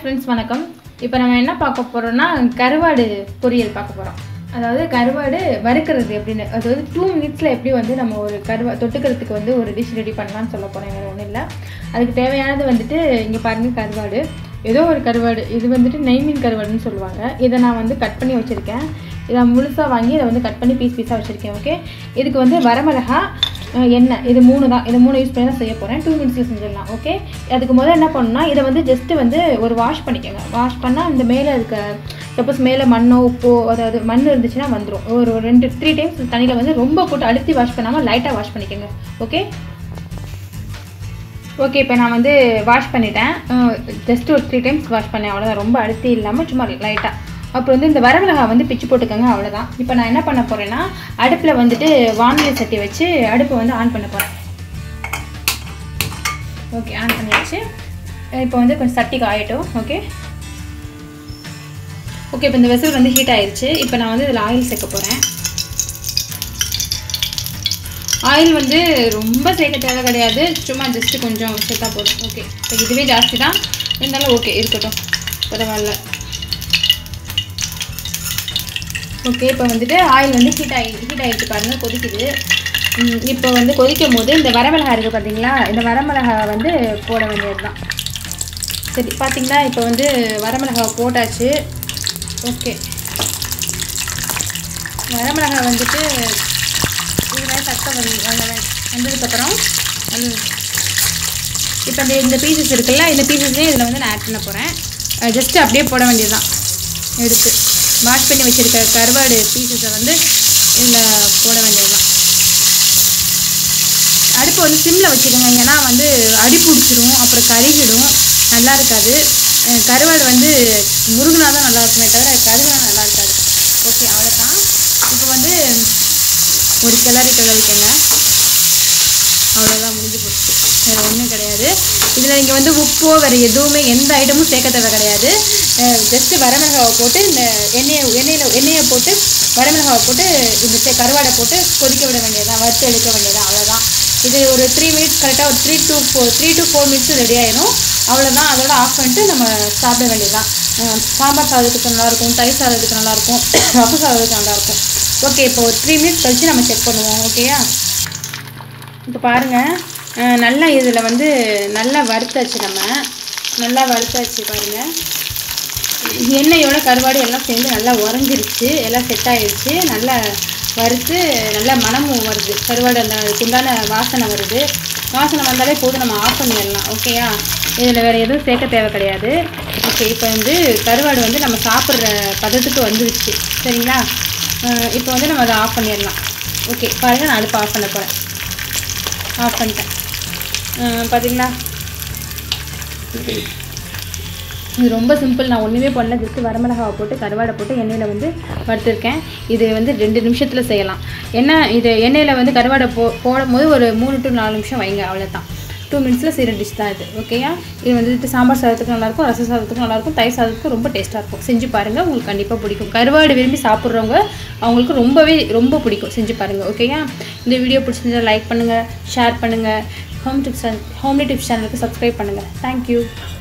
friends வணக்கம் இப்போ நம்ம என்ன பார்க்க போகிறோம்னா கருவாடு பொரியல் பார்க்க போகிறோம் அதாவது கருவாடு வறுக்கிறது எப்படின்னு அதாவது டூ மினிட்ஸில் எப்படி வந்து நம்ம ஒரு கருவா தொட்டுக்கிறதுக்கு வந்து ஒரு டிஷ் ரெடி பண்ணலாம்னு சொல்ல போகிறேன் வேறு ஒன்றும் இல்லை அதுக்கு தேவையானது வந்துட்டு இங்கே பாருங்கள் கருவாடு ஏதோ ஒரு கருவாடு இது வந்துட்டு நெய்மீன் கருவாடுன்னு சொல்லுவாங்க இதை நான் வந்து கட் பண்ணி வச்சுருக்கேன் இதை முழுசாக வாங்கி இதை வந்து கட் பண்ணி பீஸ் பீஸாக வச்சுருக்கேன் ஓகே இதுக்கு வந்து வரமிளகா அஹ் எண்ணெய் இது மூணு தான் இது மூணு யூஸ் பண்ணி தான் செய்ய போகிறேன் டூ மினிட்ஸில் செஞ்சிடலாம் ஓகே அதுக்கு முதல்ல என்ன பண்ணணும்னா இதை வந்து ஜஸ்ட்டு வந்து ஒரு வாஷ் பண்ணிக்கோங்க வாஷ் பண்ணால் இந்த மேலே இருக்க சப்போஸ் மேலே மண்ணோ உப்போ அதாவது மண் இருந்துச்சுன்னா வந்துடும் ஒரு ஒரு ரெண்டு த்ரீ டைம்ஸ் தண்ணியில் வந்து ரொம்ப போட்டு அழுத்தி வாஷ் பண்ணாமல் லைட்டாக வாஷ் பண்ணிக்கோங்க ஓகே ஓகே இப்போ நான் வந்து வாஷ் பண்ணிட்டேன் ஜஸ்ட் ஒரு த்ரீ டைம்ஸ் வாஷ் பண்ணேன் அவ்வளோதான் ரொம்ப அழுத்தி இல்லாமல் சும்மா லைட்டாக அப்புறம் வந்து இந்த வரமிளகாய் வந்து பிச்சு போட்டுக்கோங்க அவ்வளோதான் இப்போ நான் என்ன பண்ண போகிறேன்னா அடுப்பில் வந்துட்டு வானொலி சட்டி வச்சு அடுப்பை வந்து ஆன் பண்ண போகிறேன் ஓகே ஆன் பண்ணியாச்சு இப்போ வந்து கொஞ்சம் சட்டி காயட்டும் ஓகே ஓகே இப்போ இந்த வெசல் வந்து ஹீட் ஆயிடுச்சு இப்போ நான் வந்து இதில் ஆயில் சேர்க்க போகிறேன் ஆயில் வந்து ரொம்ப சேர்க்க தேவை கிடையாது சும்மா ஜஸ்ட்டு கொஞ்சம் சேர்த்தா போதும் ஓகே இப்போ இதுவே ஜாஸ்தி தான் இருந்தாலும் ஓகே இருக்கட்டும் பரவாயில்ல ஓகே இப்போ வந்துட்டு ஆயில் வந்து ஹீட் ஆகி ஹீட் ஆகிட்டு பாருங்கள் கொதிக்குது ம், இப்போ வந்து கொதிக்கும் போது இந்த வரமிளகா இருக்குது பார்த்தீங்களா இந்த வரமிளகா வந்து போட வேண்டியது தான் சரி பார்த்தீங்களா இப்போ வந்து வரமிளகா போட்டாச்சு ஓகே வரமிளகா வந்துட்டு இது மாதிரி தக்க வந்து வந்த- வந்ததுக்கப்புறம் வந்து இப்போ இந்த இந்த பீசஸ் இருக்குல்ல இந்த பீசஸையும் இதில் வந்து நான் ஆட் பண்ண போகிறேன் ஜஸ்ட்டு அப்படியே போட வேண்டியது தான் எடுத்து வாஷ் பண்ணி வச்சுருக்க கருவாடு பீசஸை வந்து இதில் போட வேண்டியது தான் அடுப்பு வந்து சிம்மில் வச்சுக்கோங்க ஏன்னா வந்து அடி பிடிச்சிரும் அப்புறம் கருகிடும் நல்லா இருக்காது அஹ் கருவாடு வந்து முருகுனா தான் நல்லா இருக்குமே தவிர கருகுனா நல்லா இருக்காது ஓகே அவ்வளோதான் இப்போ வந்து ஒரு கிளறி கிளறிக்கங்க அவ்வளோதான் முடிஞ்சு போச்சு வேறு ஒன்றும் கிடையாது இதில் நீங்கள் வந்து உப்போ வேறு எதுவுமே எந்த ஐட்டமும் சேர்க்க தேவை கிடையாது ஜஸ்ட்டு வரமிளகாவை போட்டு இந்த எண்ணெயை எண்ணெயில் எண்ணெயை போட்டு வரமிளகாவை போட்டு இந்த தே- கருவாடை போட்டு கொதிக்க விட வேண்டியதுதான் வறுத்து எடுக்க வேண்டியதுதான் அவ்வளோதான் இது ஒரு த்ரீ மினிட்ஸ் கரெக்டாக ஒரு three to four three to four minutes ready ஆயிடும் அவ்வளோதான் அதோட ஆஃப் பண்ணிட்டு நம்ம சாப்பிட வேண்டியதுதான் அஹ் சாம்பார் சாதத்துக்கு நல்லாயிருக்கும் தயிர் சாதத்துக்கு நல்லாயிருக்கும் ரசம் சாதத்துக்கு நல்லாயிருக்கும் ஓகே இப்போ ஒரு த்ரீ மினிட்ஸ் கழிச்சு நம்ம செக் பண்ணுவோம் ஓகேயா இப்போ பாருங்கள் அஹ் நல்லா இதில் வந்து நல்லா வறுத்தாச்சு நம்ம நல்லா வறுத்தாச்சு பாருங்கள் எண்ணெயோட கருவாடு எல்லாம் சேர்ந்து நல்லா உறைஞ்சிருச்சு எல்லாம் செட் ஆயிடுச்சு நல்லா வறுத்து நல்லா மணமும் வருது கருவாடு அந்த அதுக்குண்டான வாசனை வருது வாசனை வந்தாலே போதும் நம்ம ஆஃப் பண்ணிடலாம் ஓகேயா இதில் வேறு எதுவும் சேர்க்க தேவை கிடையாது ஓகே இப்போ வந்து கருவாடு வந்து நம்ம சாப்பிட்ற பதத்துக்கு வந்துருச்சு சரிங்களா அஹ் இப்போ வந்து நம்ம அதை ஆஃப் பண்ணிடலாம் ஓகே பாருங்கள் நான் அடுப்பு ஆஃப் பண்ண போகிறேன் ஆஃப் பண்ணிட்டேன் அஹ் பார்த்தீங்களா இது ரொம்ப சிம்பிள் நான் ஒன்றுமே பண்ணல ஜஸ்ட் வரமிளகாவை போட்டு கருவாடை போட்டு எண்ணெயில் வந்து வறுத்துருக்கேன் இது வந்து ரெண்டு நிமிஷத்தில் செய்யலாம் என்ன இது எண்ணெயில் வந்து கருவாடை போ போடும் போது ஒரு மூணு டு நாலு நிமிஷம் வைங்க அவ்வளோதான் டூ மினிட்ஸில் செய்கிற டிஷ் தான் இது ஓகேயா இது வந்து சாம்பார் சாதத்துக்கு நல்லாயிருக்கும் ரச சாதத்துக்கு நல்லாயிருக்கும் தயிர் சாதத்துக்கு ரொம்ப டேஸ்ட்டாக இருக்கும் செஞ்சு பாருங்கள் உங்களுக்கு கண்டிப்பாக பிடிக்கும் கருவாடு விரும்பி சாப்பிட்றவங்க அவங்களுக்கு ரொம்பவே ரொம்ப பிடிக்கும் செஞ்சு பாருங்கள் ஓகேயா இந்த வீடியோ பிடிச்சிருந்தா லைக் பண்ணுங்கள் ஷேர் பண்ணுங்கள் ஹோம் டிப்ஸ் ஹோம்லி டிப்ஸ் சேனலுக்கு சப்ஸ்கிரைப் பண்ணுங்கள் தேங்க்யூ